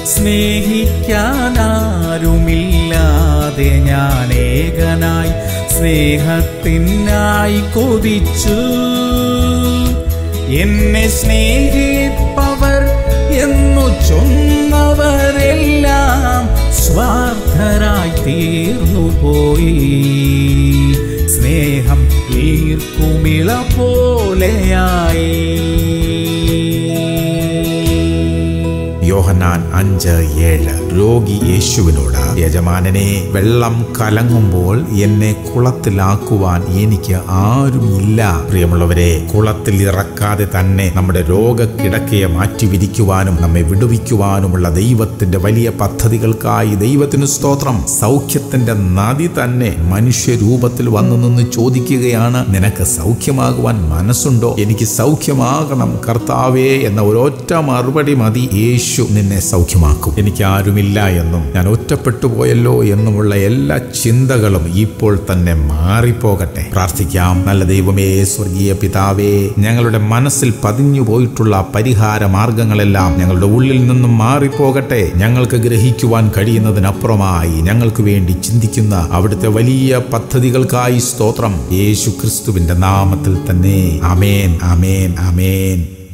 സ്നേഹിക്കാനാരുമില്ലാതെ ഞാൻ ഏകനായി സ്നേഹത്തിനായി കൊതിച്ചു എന്നെ സ്നേഹിപ്പവർ എന്നു ചൊന്നവരെല്ലാം സ്വാർത്ഥരായി തീർന്നുപോയി സ്നേഹം ഈർക്കുമിള പോലെയായി യോഹന്നാൻ അഞ്ച് ഏഴ് രോഗി യേശുവിനോട് യജമാനനെ വെള്ളം കലങ്ങുമ്പോൾ എന്നെ കുളത്തിലാക്കുവാൻ എനിക്ക് ആരുമില്ല പ്രിയമുള്ളവരെ കുളത്തിൽ ഇറക്കാതെ തന്നെ നമ്മുടെ രോഗക്കിടക്കയെ മാറ്റി വിരിക്കുവാനും നമ്മെ വിടുവിക്കുവാനുമുള്ള ദൈവത്തിന്റെ വലിയ പദ്ധതികൾക്കായി ദൈവത്തിന് സ്തോത്രം സൗഖ്യത്തിന്റെ നദി തന്നെ മനുഷ്യരൂപത്തിൽ വന്നു നിന്ന് ചോദിക്കുകയാണ് നിനക്ക് സൗഖ്യമാകുവാൻ മനസ്സുണ്ടോ എനിക്ക് സൗഖ്യമാകണം കർത്താവേ എന്ന ഒരൊറ്റ മറുപടി മതി യേശു നിന്നെ സൗഖ്യമാക്കും എനിക്ക് ആരുമില്ല എന്നും ഞാൻ ഒറ്റപ്പെട്ടു പോയല്ലോ എന്നുമുള്ള എല്ലാ ചിന്തകളും ഇപ്പോൾ തന്നെ മാറിപ്പോകട്ടെ പ്രാർത്ഥിക്കാം നല്ല ദൈവമേ സ്വർഗീയ പിതാവേ ഞങ്ങളുടെ മനസ്സിൽ പതിഞ്ഞു പോയിട്ടുള്ള പരിഹാര മാർഗങ്ങളെല്ലാം ഞങ്ങളുടെ ഉള്ളിൽ നിന്നും മാറിപ്പോകട്ടെ ഞങ്ങൾക്ക് ഗ്രഹിക്കുവാൻ കഴിയുന്നതിനപ്പുറമായി ഞങ്ങൾക്ക് വേണ്ടി ചിന്തിക്കുന്ന അവിടുത്തെ വലിയ പദ്ധതികൾക്കായി സ്തോത്രം യേശു ക്രിസ്തുവിന്റെ നാമത്തിൽ തന്നെ അമേൻ അമേൻ അമേൻ